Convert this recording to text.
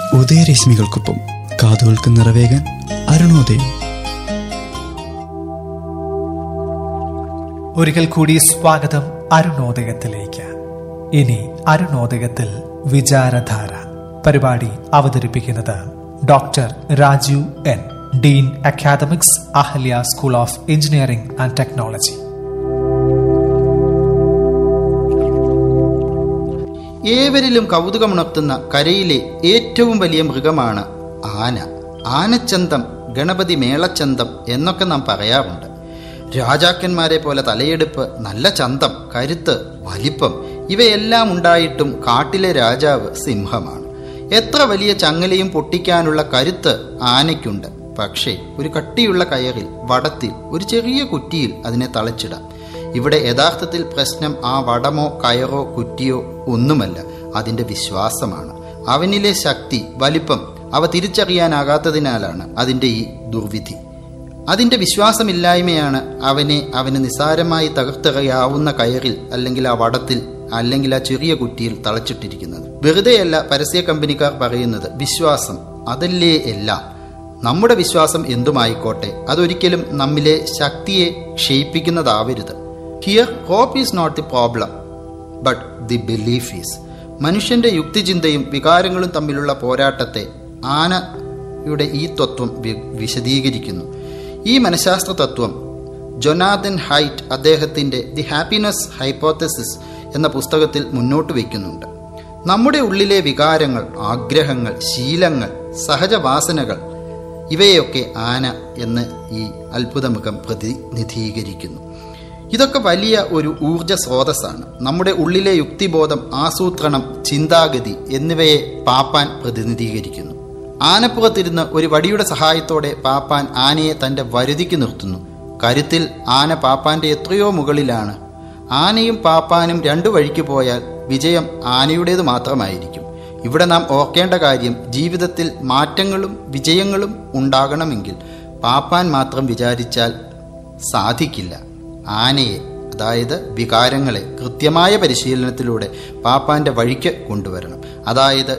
ഉദയരശ്മികൾക്കൊപ്പം കാതുകൾക്ക് നിറവേകാൻ അരുണോദയം ഒരിക്കൽ കൂടി സ്വാഗതം അരുണോദയത്തിലേക്ക് ഇനി അരുണോദയത്തിൽ വിചാരധാര പരിപാടി അവതരിപ്പിക്കുന്നത് doctor Rajeev N dean academics Ahalia school of engineering and technology ഏവരിലും കൗതുകമുണർത്തുന്ന കരയിലെ ഏറ്റവും വലിയ മൃഗമാണ് ആന ആനച്ചന്തം ഗണപതി മേളച്ചന്തം എന്നൊക്കെ നാം പറയാറുണ്ട് രാജാക്കന്മാരെ പോലെ തലയെടുപ്പ് നല്ല ചന്തം കരുത്ത് വലിപ്പം ഇവയെല്ലാം ഉണ്ടായിട്ടും കാട്ടിലെ രാജാവ് സിംഹമാണ് എത്ര വലിയ ചങ്ങലയും പൊട്ടിക്കാനുള്ള കരുത്ത് ആനയ്ക്കുണ്ട് പക്ഷേ ഒരു കട്ടിയുള്ള കയറിൽ വടത്തിൽ ഒരു ചെറിയ കുറ്റിയിൽ അതിനെ തളച്ചിടാം ഇവിടെ യഥാർത്ഥത്തിൽ പ്രശ്നം ആ വടമോ കയറോ കുറ്റിയോ ഒന്നുമല്ല അതിൻ്റെ വിശ്വാസമാണ് അവനിലെ ശക്തി വലിപ്പം അവ തിരിച്ചറിയാനാകാത്തതിനാലാണ് അതിൻ്റെ ഈ ദുർവിധി അതിൻ്റെ വിശ്വാസമില്ലായ്മയാണ് അവനെ അവന് നിസാരമായി തകർത്തെറിയാവുന്ന കയറിൽ അല്ലെങ്കിൽ ആ വടത്തിൽ അല്ലെങ്കിൽ ആ ചെറിയ കുറ്റിയിൽ തളച്ചിട്ടിരിക്കുന്നത് വെറുതെയല്ല പരസ്യ കമ്പനിക്കാർ പറയുന്നത് വിശ്വാസം അതല്ലേ എല്ലാം നമ്മുടെ വിശ്വാസം എന്തുമായിക്കോട്ടെ അതൊരിക്കലും നമ്മിലെ ശക്തിയെ ക്ഷയിപ്പിക്കുന്നതാവരുത് here hope is not the problem but the belief is മനുഷ്യന്റെ യുക്തിചിന്തയും വികാരങ്ങളും തമ്മിലുള്ള പോരാട്ടത്തെ ആനയുടെ ഈ തത്വം വി- വിശദീകരിക്കുന്നു ഈ മനഃശാസ്ത്ര തത്വം ജൊനാഥൻ ഹൈറ്റ് അദ്ദേഹത്തിന്റെ ദി ഹാപ്പിനെസ് ഹൈപ്പോത്തസിസ് എന്ന പുസ്തകത്തിൽ മുന്നോട്ട് വയ്ക്കുന്നുണ്ട് നമ്മുടെ ഉള്ളിലെ വികാരങ്ങൾ ആഗ്രഹങ്ങൾ ശീലങ്ങൾ സഹജവാസനകൾ ഇവയൊക്കെ ആന എന്ന് ഈ അത്ഭുതമുഖം പ്രതിനിധീകരിക്കുന്നു ഇതൊക്കെ വലിയ ഒരു ഊർജ സ്രോതസ്സാണ് നമ്മുടെ ഉള്ളിലെ യുക്തിബോധം ആസൂത്രണം ചിന്താഗതി എന്നിവയെ പാപ്പാൻ പ്രതിനിധീകരിക്കുന്നു ആനപ്പുറത്തിരുന്ന് ഒരു വടിയുടെ സഹായത്തോടെ പാപ്പാൻ ആനയെ തന്റെ വരുതിക്ക് നിർത്തുന്നു കരുത്തിൽ ആന പാപ്പാന്റെ എത്രയോ മുകളിലാണ് ആനയും പാപ്പാനും രണ്ടു വഴിക്ക് പോയാൽ വിജയം ആനയുടേത് മാത്രമായിരിക്കും ഇവിടെ നാം ഓർക്കേണ്ട കാര്യം ജീവിതത്തിൽ മാറ്റങ്ങളും വിജയങ്ങളും ഉണ്ടാകണമെങ്കിൽ പാപ്പാൻ മാത്രം വിചാരിച്ചാൽ സാധിക്കില്ല ആനയെ അതായത് വികാരങ്ങളെ കൃത്യമായ പരിശീലനത്തിലൂടെ പാപ്പാന്റെ വഴിക്ക് കൊണ്ടുവരണം അതായത്